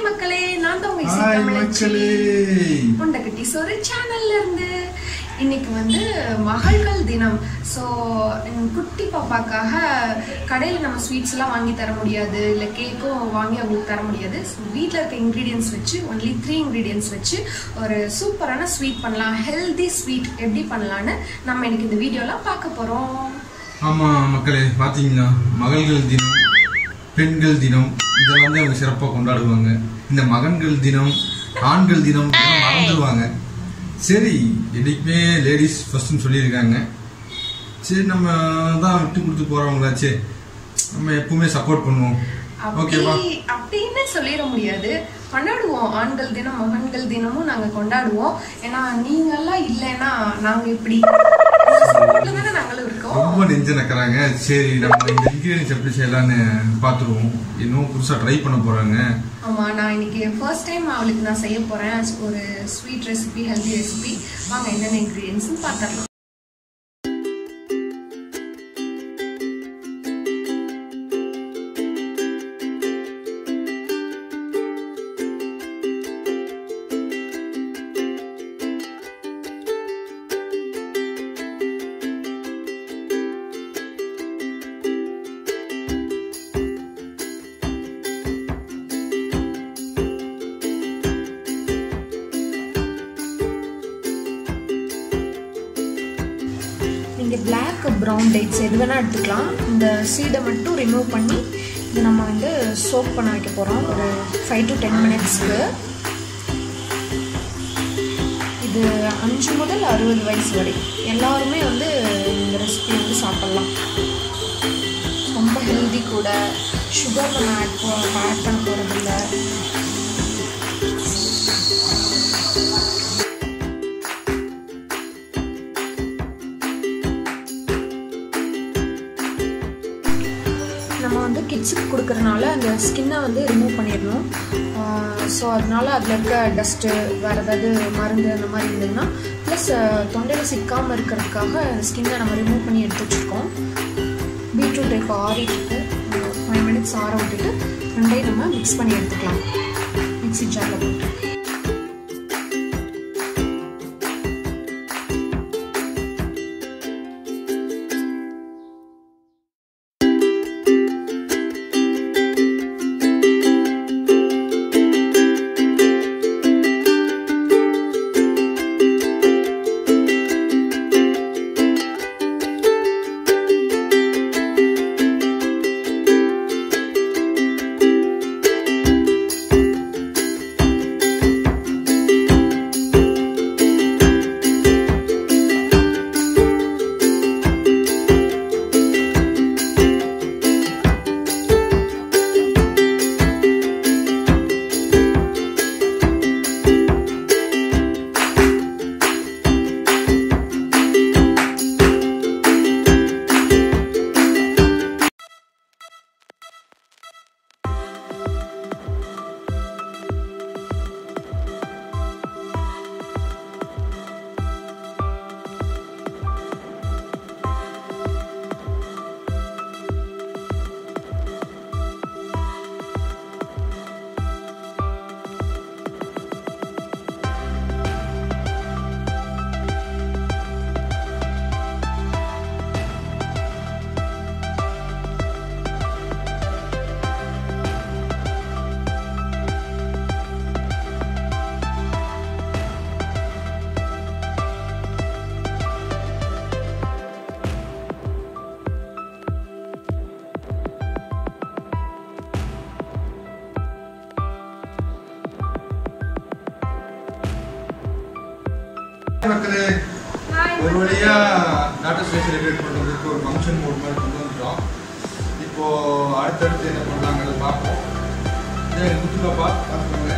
மக்களே நான் தான் உங்க இசை ஹாய் தமிழச்சி. மக்களே புண்டகட்டி சோறு சேனல்ல இருந்து இன்னைக்கு வந்து மகள்கள் தினம் ஸோ குட்டி பாப்பாக்காக கடையில் நம்ம ஸ்வீட்ஸ் எல்லாம் வாங்கி தர முடியாது இல்லை கேக்கும் வாங்கி அவங்களுக்கு தர முடியாது ஸோ வீட்டில் இருக்க இன்க்ரீடியன்ஸ் வச்சு ஒன்லி த்ரீ இன்க்ரீடியன்ஸ் வச்சு ஒரு சூப்பரான ஸ்வீட் பண்ணலாம் ஹெல்தி ஸ்வீட் எப்படி பண்ணலான்னு நம்ம இன்னைக்கு இந்த வீடியோலாம் பார்க்க போகிறோம் ஆமா மக்களே பாத்தீங்களா மகள்கள் தினம் பெண்கள் தினம் இதெல்லாம் வந்து அவங்க சிறப்பா கொண்டாடுவாங்க இந்த மகன்கள் தினம் ஆண்கள் தினம் இதெல்லாம் மறந்துடுவாங்க சரி என்னைக்குமே லேடிஸ் ஃபர்ஸ்ட்னு சொல்லியிருக்காங்க சரி நம்ம தான் விட்டு கொடுத்து போறவங்களாச்சே நம்ம எப்பவுமே சப்போர்ட் பண்ணுவோம் ஓகேவா அப்படி அப்படின்னு சொல்லிட முடியாது கொண்டாடுவோம் ஆண்கள் தினம் மகன்கள் தினமும் நாங்க கொண்டாடுவோம் ஏன்னா நீங்கெல்லாம் இல்லைன்னா நாங்க எப்படி உங்க support ல தானே நாங்களும் இருக்கோம் ரொம்ப நெஞ்ச நக்கறாங்க சரி நம்ம இந்த இன்கிரீடியன்ஸ் எப்படி செய்யலாம்னு பார்த்துருவோம் இன்னும் புதுசா ட்ரை பண்ண போறாங்க ஆமா நான் இன்னைக்கு ஃபர்ஸ்ட் டைம் அவளுக்கு நான் செய்ய போறேன் ஒரு ஸ்வீட் ரெசிபி ஹெல்தி ரெசிபி வாங்க என்னென்ன இன்க்ரீடியன்ஸ் பார்த்துடலாம் நீங்க பிளாக் ப்ரௌன் டேட்ஸ் எது வேணா எடுத்துக்கலாம் இந்த சீடை மட்டும் ரிமூவ் பண்ணி இது நம்ம வந்து சோப் பண்ண வைக்க போறோம் ஒரு ஃபைவ் டு டென் மினிட்ஸ்க்கு இது அஞ்சு முதல் அறுபது வயசு வரை எல்லாருமே வந்து இந்த ரெசிபி வந்து சாப்பிடலாம் ரொம்ப ஹெல்தி கூட சுகர் நம்ம ஆட் ஆட் பண்ண போகிறது இல்லை நம்ம வந்து கிட்ஸுக்கு கொடுக்கறனால அந்த ஸ்கின்னை வந்து ரிமூவ் பண்ணிடணும் ஸோ அதனால அதில் இருக்க டஸ்ட்டு வேறு ஏதாவது மருந்து அந்த மாதிரி இருந்ததுன்னா ப்ளஸ் தொண்டையில் சிக்காமல் இருக்கிறதுக்காக ஸ்கின்னை நம்ம ரிமூவ் பண்ணி எடுத்து வச்சுருக்கோம் பீட்ரூட் இப்போ ஆறிட்டு ஃபைவ் மினிட்ஸ் ஆற விட்டுட்டு ரெண்டையும் நம்ம மிக்ஸ் பண்ணி எடுத்துக்கலாம் மிக்ஸி ஜாரில் போட்டு மக்களே ஒரு வழியா டாட்டா ஸ்பேஸ் செலிப்ரேட் பண்றதுக்கு ஒரு ஃபங்க்ஷன் மோட் மாதிரி கொண்டு வந்துட்டோம் இப்போ அடுத்தடுத்து என்ன பண்ணலாங்கிறத பார்ப்போம் இதே குட்டி பாப்பா பார்த்துக்கோங்க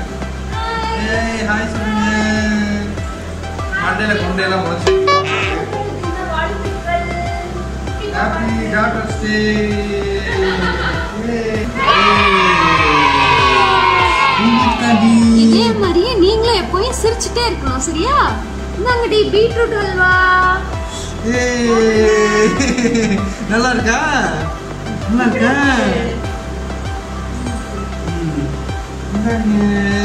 ஏய் ஹாய் சொல்லுங்க மண்டையில கொண்டையெல்லாம் முளைச்சு ஹாப்பி டாட்டர்ஸ் டே இதே மாதிரியே நீங்களும் எப்பவும் சிரிச்சுட்டே இருக்கணும் சரியா இந்தாங்கடி பீட்ரூட் அல்வா ஏய், நல்லா இருக்கா நல்லா இருக்கா ம். பண்றாங்க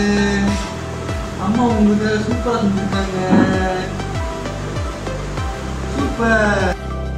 அம்மா உங்களுக்கு சூப்பரா செஞ்சிருக்காங்க சூப்பர்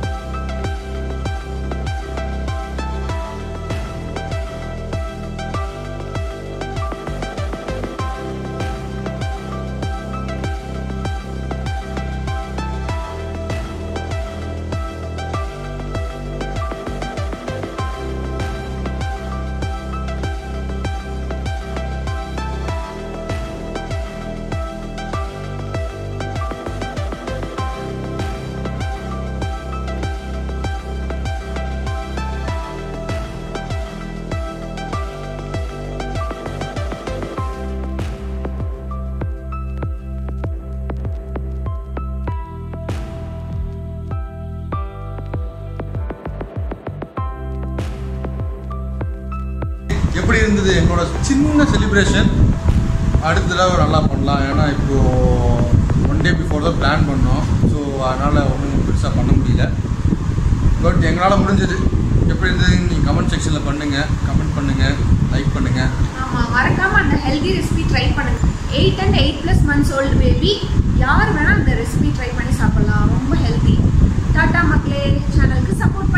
எப்படி இருந்தது என்னோட சின்ன செலிப்ரேஷன் அடுத்த தடவை நல்லா பண்ணலாம் ஏன்னா இப்போ ஒன் டே பிஃபோர் தான் பிளான் பண்ணோம் ஸோ அதனால் ஒன்றும் பெருசாக பண்ண முடியல பட் எங்களால் முடிஞ்சது எப்படி இருந்ததுன்னு நீங்கள் கமெண்ட் செக்ஷனில் பண்ணுங்கள் கமெண்ட் பண்ணுங்கள் லைக் பண்ணுங்கள் ஆமாம் மறக்காம அந்த ஹெல்தி ரெசிபி ட்ரை பண்ணுங்க eight and eight plus months old baby யார் வேணால் அந்த ரெசிபி ட்ரை பண்ணி சாப்பிடலாம் ரொம்ப ஹெல்தி டாட்டா மக்களே சேனலுக்கு சப்போர்ட்